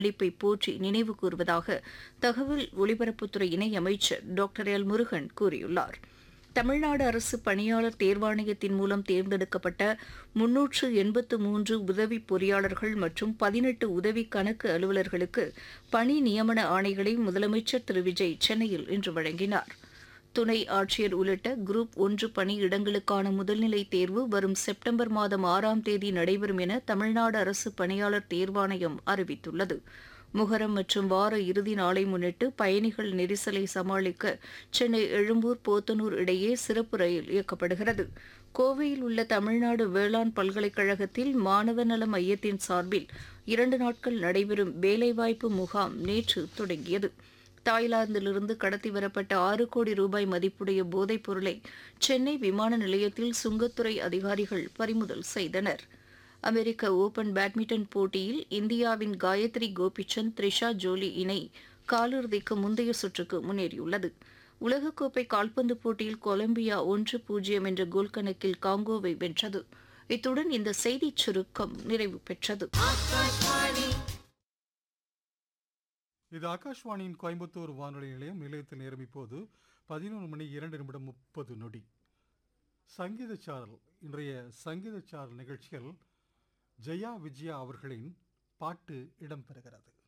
அளிப்பை போற்றி நினைவு கூறுவதாக தகவல் ஒலிபரப்புத்துறை இணையமைச்சர் டாக்டர் எல் முருகன் கூறியுள்ளார் தமிழ்நாடு அரசு பணியாளர் தேர்வாணையத்தின் மூலம் தேர்ந்தெடுக்கப்பட்ட முன்னூற்று எண்பத்து மூன்று உதவி பொறியாளர்கள் மற்றும் பதினெட்டு உதவி கணக்கு அலுவலர்களுக்கு பணி நியமன ஆணைகளை முதலமைச்சர் திரு விஜய் சென்னையில் இன்று வழங்கினார் துணை ஆட்சியர் உள்ளிட்ட குரூப் ஒன்று பணி இடங்களுக்கான முதல்நிலை தேர்வு வரும் செப்டம்பர் மாதம் ஆறாம் தேதி நடைபெறும் என தமிழ்நாடு அரசு பணியாளர் தேர்வாணையம் அறிவித்துள்ளது முகரம் மற்றும் வார இறுதி நாளை முன்னிட்டு பயணிகள் நெரிசலை சமாளிக்க சென்னை எழும்பூர் போத்தனூர் இடையே சிறப்பு ரயில் இயக்கப்படுகிறது கோவையில் உள்ள தமிழ்நாடு வேளாண் பல்கலைக்கழகத்தில் மாணவ நல மையத்தின் சார்பில் இரண்டு நாட்கள் நடைபெறும் வேலைவாய்ப்பு முகாம் நேற்று தொடங்கியது தாய்லாந்திலிருந்து கடத்தி வரப்பட்ட ஆறு கோடி ரூபாய் மதிப்புடைய போதைப் பொருளை சென்னை விமான நிலையத்தில் சுங்கத்துறை அதிகாரிகள் பறிமுதல் செய்தனர் அமெரிக்க ஓபன் பேட்மிண்டன் போட்டியில் இந்தியாவின் காயத்ரி கோபிச்சந்த் த்ரிஷா ஜோலி இணை காலிறுதிக்கு முந்தைய சுற்றுக்கு முன்னேறியுள்ளது உலகக்கோப்பை கால்பந்து போட்டியில் கொலம்பியா ஒன்று பூஜ்ஜியம் என்ற கோல் கணக்கில் காங்கோவை வென்றது இத்துடன் இந்த செய்திச் சுருக்கம் நிறைவு பெற்றது இது ஆகாஷ்வாணியின் கோயம்புத்தூர் வானொலி நிலையம் நிலையத்தில் நேரம் இப்போது பதினொன்று மணி இரண்டு நிமிடம் முப்பது நொடி சங்கீத சாரல் இன்றைய சங்கீத சாரல் நிகழ்ச்சியில் ஜெயா விஜயா அவர்களின் பாட்டு இடம்பெறுகிறது